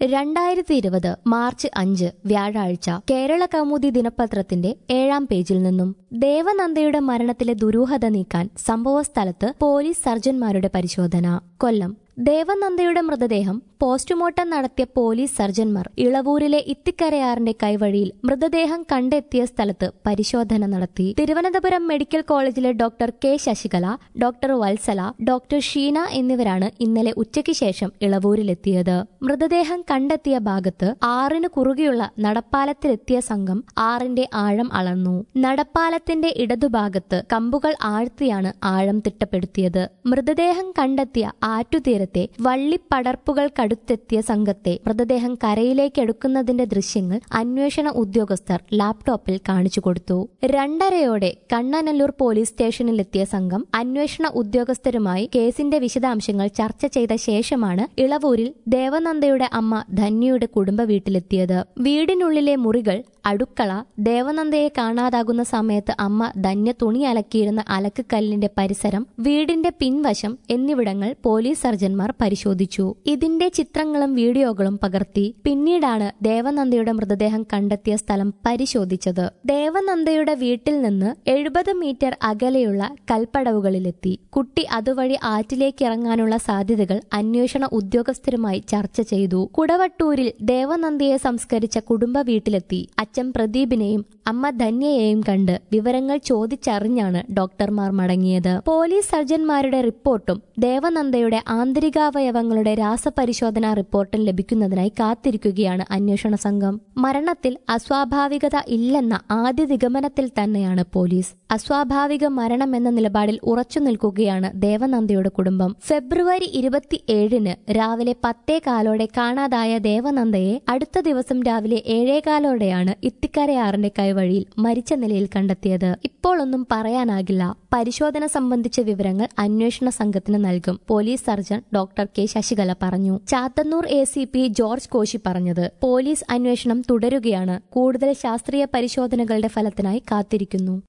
രണ്ടായിരത്തി ഇരുപത് മാർച്ച് അഞ്ച് വ്യാഴാഴ്ച കേരള കൗമുദി ദിനപത്രത്തിന്റെ ഏഴാം പേജിൽ നിന്നും ദേവനന്ദയുടെ മരണത്തിലെ ദുരൂഹത നീക്കാൻ സംഭവസ്ഥലത്ത് പോലീസ് സർജൻമാരുടെ പരിശോധന കൊല്ലം ദേവനന്ദയുടെ മൃതദേഹം പോസ്റ്റ്മോർട്ടം നടത്തിയ പോലീസ് സർജൻമാർ ഇളവൂരിലെ ഇത്തിക്കരയാറിന്റെ കൈവഴിയിൽ മൃതദേഹം കണ്ടെത്തിയ സ്ഥലത്ത് പരിശോധന നടത്തി തിരുവനന്തപുരം മെഡിക്കൽ കോളേജിലെ doctor K Sasikala doctor Vatsala doctor Sheena എന്നിവരാണ് ഇന്നലെ ഉച്ചയ്ക്ക് ശേഷം ഇളവൂരിലെത്തിയത് മൃതദേഹം കണ്ടെത്തിയ ഭാഗത്ത് ആറിന് കുറുകെയുള്ള നടപ്പാലത്തിലെത്തിയ സംഘം ആറിന്റെ ആഴം അളന്നു നടപ്പാലത്തിന്റെ ഇടതുഭാഗത്ത് കമ്പുകൾ ആഴ്ത്തിയാണ് ആഴം തിട്ടപ്പെടുത്തിയത് മൃതദേഹം കണ്ടെത്തിയ ആറ്റുതീരത്തെ വള്ളിപ്പടർപ്പുകൾക്കടുത്തെത്തിയ സംഘത്തെ മൃതദേഹം കരയിലേക്ക് എടുക്കുന്നതിന്റെ ദൃശ്യങ്ങൾ അന്വേഷണ ഉദ്യോഗസ്ഥർ ലാപ്ടോപ്പിൽ കാണിച്ചു കൊടുത്തു രണ്ടരയോടെ കണ്ണനല്ലൂർ പോലീസ് സ്റ്റേഷനിലെത്തിയ സംഘം അന്വേഷണ ഉദ്യോഗസ്ഥരുമായി കേസിന്റെ വിശദാംശങ്ങൾ ചർച്ച ചെയ്ത ശേഷമാണ് ഇളവൂരിൽ ദേവനന്ദയുടെ അമ്മ ധന്യയുടെ കുടുംബ വീട്ടിലെത്തിയത് വീടിനുള്ളിലെ മുറികൾ അടുക്കള ദേവനന്ദയെ കാണാതാകുന്ന സമയത്ത് അമ്മ ധന്യ തുണി അലക്കിയിരുന്ന അലക്ക് കല്ലിന്റെ പരിസരം വീടിന്റെ പിൻവശം എന്നിവിടങ്ങൾ പോലീസ് സർജൻമാർ പരിശോധിച്ചു ഇതിന്റെ ചിത്രങ്ങളും വീഡിയോകളും പകർത്തി പിന്നീടാണ് ദേവനന്ദയുടെ മൃതദേഹം കണ്ടെത്തിയ സ്ഥലം പരിശോധിച്ചത് ദേവനന്ദയുടെ വീട്ടിൽ നിന്ന് എഴുപത് മീറ്റർ അകലെയുള്ള കൽപ്പടവുകളിലെത്തി കുട്ടി അതുവഴി ആറ്റിലേക്ക് ഇറങ്ങാനുള്ള സാധ്യതകൾ അന്വേഷണ ഉദ്യോഗസ്ഥരുമായി ചർച്ച ചെയ്തു കുടവട്ടൂരിൽ ദേവനന്ദയെ സംസ്കരിച്ച കുടുംബ വീട്ടിലെത്തി അച്ഛൻ പ്രദീപിനെയും അമ്മ ധന്യയെയും കണ്ട് വിവരങ്ങൾ ചോദിച്ചറിഞ്ഞാണ് ഡോക്ടർമാർ മടങ്ങിയത് പോലീസ് സർജൻമാരുടെ റിപ്പോർട്ടും ദേവനന്ദയുടെ ആന്തരികാവയവങ്ങളുടെ രാസപരിശോധനാ റിപ്പോർട്ടും ലഭിക്കുന്നതിനായി കാത്തിരിക്കുകയാണ് അന്വേഷണ സംഘം മരണത്തിൽ അസ്വാഭാവികത ഇല്ലെന്ന ആദ്യ നിഗമനത്തിൽ തന്നെയാണ് പോലീസ് അസ്വാഭാവിക മരണം എന്ന നിലപാടിൽ ഉറച്ചു നിൽക്കുകയാണ് ദേവനന്ദയുടെ കുടുംബം ഫെബ്രുവരി ഇരുപത്തിയേഴിന് രാവിലെ പത്തേ കാലോടെ കാണാതായ ദേവനന്ദയെ അടുത്ത ദിവസം രാവിലെ ഏഴേകാലോടെയാണ് ഇത്തിക്കരയാറിന്റെ കൈവഴിയിൽ മരിച്ച നിലയിൽ കണ്ടെത്തിയത് ഇപ്പോൾ ഒന്നും പറയാനാകില്ല പരിശോധന സംബന്ധിച്ച വിവരങ്ങൾ അന്വേഷണ സംഘത്തിന് നൽകും police surgeon doctor K Sasikala പറഞ്ഞു Chathannoor A C P George Koshy പറഞ്ഞത് പോലീസ് അന്വേഷണം തുടരുകയാണ് കൂടുതൽ ശാസ്ത്രീയ പരിശോധനകളുടെ ഫലത്തിനായി കാത്തിരിക്കുന്നു